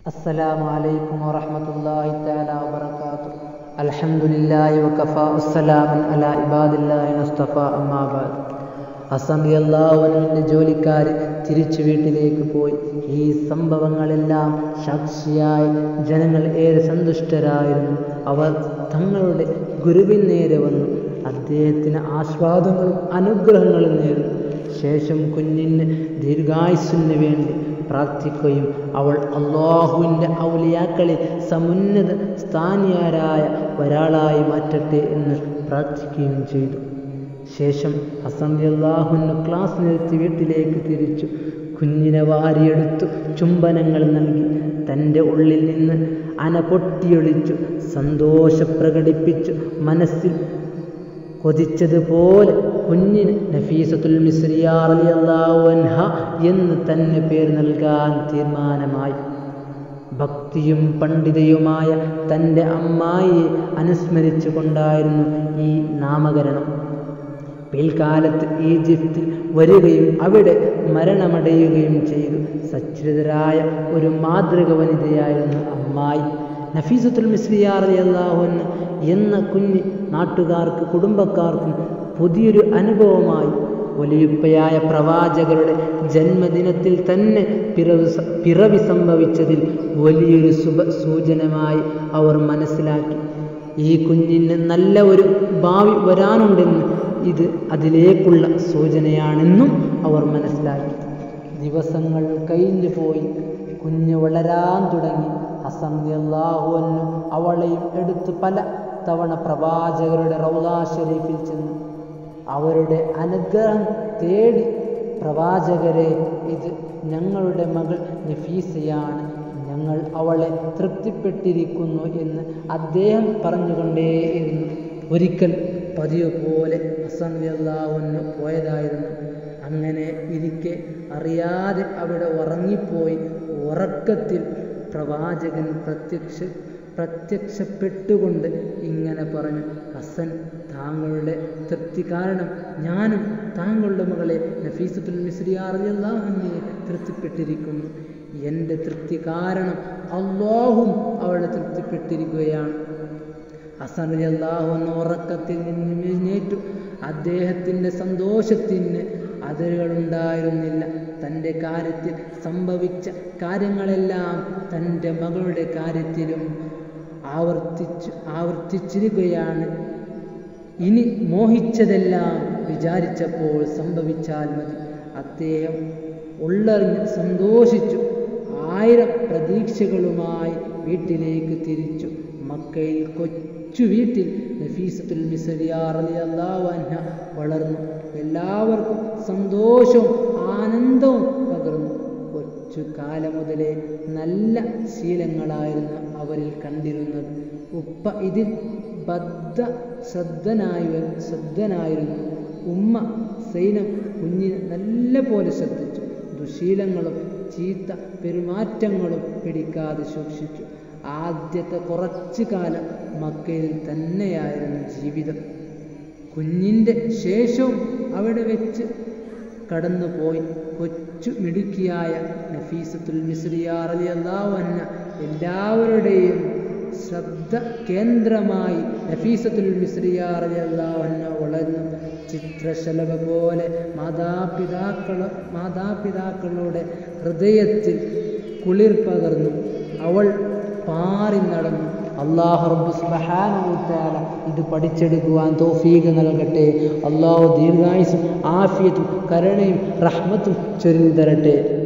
السلام عليكم ورحمة الله تعالى وبركاته الحمد لله وكفى والسلام على عباد الله المصطفى أما بعد ഹസൻ അള്ളാഹുവിൻ്റെ ജോലിക്കാർ തിരിച്ചു വീട്ടിലേക്ക് പോയി ഈ സംഭവങ്ങളെല്ലാം സാക്ഷിയായി ജനങ്ങൾ ഏറെ സന്തുഷ്ടരായിരുന്നു അവർ തങ്ങളുടെ ഗുരുവിൻ നേരെ വന്നു അദ്ദേഹത്തിന് ആസ്വാദങ്ങളും അനുഗ്രഹങ്ങളും നേർന്നു ശേഷം കുഞ്ഞിന് ദീർഘായുസ്സിന് വേണ്ടി പ്രാർത്ഥിക്കുകയും അവൾ അള്ളാഹുവിൻ്റെ ഔലിയാക്കളിൽ സമുന്നത സ്ഥാനീയരായ ഒരാളായി മാറ്റട്ടെ എന്ന് പ്രാർത്ഥിക്കുകയും ചെയ്തു ശേഷം ഹസൻ അള്ളാഹുവിന് ക്ലാസ് നിർത്തി വീട്ടിലേക്ക് തിരിച്ചു കുഞ്ഞിനെ വാരിയെടുത്തു ചുംബനങ്ങൾ നൽകി തൻ്റെ ഉള്ളിൽ നിന്ന് അന പൊട്ടിയൊളിച്ചു സന്തോഷം പ്രകടിപ്പിച്ചു മനസ്സിൽ കൊതിച്ചതുപോലെ കുഞ്ഞിന് നഫീസത്തുൽ മിസ്രിയാറിയല്ലാവൻഹ എന്ന് തന്നെ പേര് നൽകാൻ തീരുമാനമായി ഭക്തിയും പണ്ഡിതയുമായ തൻ്റെ അമ്മായിയെ അനുസ്മരിച്ചു കൊണ്ടായിരുന്നു ഈ നാമകരണം പിൽക്കാലത്ത് ഈജിപ്തിൽ വരികയും അവിടെ മരണമടയുകയും ചെയ്തു സച്ചരിതരായ ഒരു മാതൃക വനിതയായിരുന്നു അമ്മായി നഫീസത്തുൽ മിസ്ലിയാർ അള്ളാഹുന്ന് എന്ന കുഞ്ഞ് നാട്ടുകാർക്ക് കുടുംബക്കാർക്കും പുതിയൊരു അനുഭവമായി ഒലിയുപ്പയായ പ്രവാചകരുടെ ജന്മദിനത്തിൽ തന്നെ പിറവി പിറവി സംഭവിച്ചതിൽ വലിയൊരു ശുഭ സൂചനമായി അവർ മനസ്സിലാക്കി ഈ കുഞ്ഞിന് നല്ല ഒരു ഭാവി വരാനുണ്ടെന്ന് ഇത് അതിലേക്കുള്ള സൂചനയാണെന്നും അവർ മനസ്സിലാക്കി ദിവസങ്ങൾ കഴിഞ്ഞു പോയി കുഞ്ഞ് വളരാൻ തുടങ്ങി ഹസൻ അള്ളാഹുവന്നു അവളെയും എടുത്ത് പല തവണ പ്രവാചകരുടെ റൗലാ ഷെരീഫിൽ ചെന്നു അവരുടെ അനുഗ്രഹം തേടി പ്രവാചകരെ ഇത് ഞങ്ങളുടെ മകൾ നഫീസയാണ് ഞങ്ങൾ അവളെ തൃപ്തിപ്പെട്ടിരിക്കുന്നു എന്ന് അദ്ദേഹം പറഞ്ഞുകൊണ്ടേയിരുന്നു ഒരിക്കൽ പതിവ് പോലെ ഹസൻ അള്ളാഹുന്ന് പോയതായിരുന്നു അങ്ങനെ ഇരിക്കെ അറിയാതെ അവിടെ ഉറങ്ങിപ്പോയി ഉറക്കത്തിൽ പ്രവാചകൻ പ്രത്യക്ഷ പ്രത്യക്ഷപ്പെട്ടുകൊണ്ട് ഇങ്ങനെ പറഞ്ഞു ഹസൻ താങ്കളുടെ തൃപ്തി കാരണം ഞാനും താങ്കളുടെ മകളെ നഫീസത്തുൽ മിസ്രിയാറിയല്ലാഹുവിനെ തൃപ്തിപ്പെട്ടിരിക്കുന്നു എൻ്റെ തൃപ്തി കാരണം അള്ളാഹും അവളെ തൃപ്തിപ്പെട്ടിരിക്കുകയാണ് ഹസൻ അള്ളാഹു എന്ന ഉറക്കത്തിൽ നിന്ന് എഴുന്നേറ്റു അദ്ദേഹത്തിൻ്റെ സന്തോഷത്തിന് അതിരുകളുണ്ടായിരുന്നില്ല തൻ്റെ കാര്യത്തിൽ സംഭവിച്ച കാര്യങ്ങളെല്ലാം തൻ്റെ മകളുടെ കാര്യത്തിലും ആവർത്തിച്ചു ആവർത്തിച്ചിരിക്കുകയാണ് ഇനി മോഹിച്ചതെല്ലാം വിചാരിച്ചപ്പോൾ സംഭവിച്ചാൽ മതി അദ്ദേഹം ഉള്ളറിഞ്ഞ് സന്തോഷിച്ചു ആയിരം പ്രതീക്ഷകളുമായി വീട്ടിലേക്ക് തിരിച്ചു മക്കയിൽ കൊച്ചു വീട്ടിൽ നഫീസത്തുൽ മിസരിയാർ അലി അള്ളാഹുഅൻഹ വളർന്നു എല്ലാവർക്കും സന്തോഷവും ആനന്ദവും പകർന്നു കൊച്ചു കാലം മുതലേ നല്ല ശീലങ്ങളായിരുന്നു അവരിൽ കണ്ടിരുന്നത് ഉപ്പ ഇതിൽ ബദ്ധ ശ്രദ്ധനായ ശ്രദ്ധനായിരുന്നു ഉമ്മ സൈനം കുഞ്ഞിനെ നല്ല പോലെ ശ്രദ്ധിച്ചു ദുശീലങ്ങളും ചീത്ത പെരുമാറ്റങ്ങളും പിടിക്കാതെ സൂക്ഷിച്ചു ആദ്യത്തെ കുറച്ചു കാലം മക്കയിൽ തന്നെയായിരുന്നു ജീവിതം കുഞ്ഞിൻ്റെ ശേഷവും അവിടെ വെച്ച് കടന്നുപോയി കൊച്ചു മിടുക്കിയായ നഫീസത്തുൽ മിസ്രിയാർ അലി അള്ളാഹുവന്ന എല്ലാവരുടെയും ശ്രദ്ധ കേന്ദ്രമായി നഫീസത്തുൽ മിസ്രിയാർ അലി അള്ളാഹുവന്ന വളർന്നു ചിത്രശലഭ പോലെ മാതാപിതാക്കള മാതാപിതാക്കളുടെ ഹൃദയത്തിൽ കുളിർ പകർന്നു അവൾ പാറി നടന്നു അള്ളാഹു റബ്ബ് സുബ്ഹാനഹുവതആല ഇത് പഠിച്ചെടുക്കുവാൻ തൗഫീഖ് നൽകട്ടെ അള്ളാഹു ദീർഘായുസും ആഫിയത്തും കരുണയും റഹ്മത്തും ചൊരിഞ്ഞു തരട്ടെ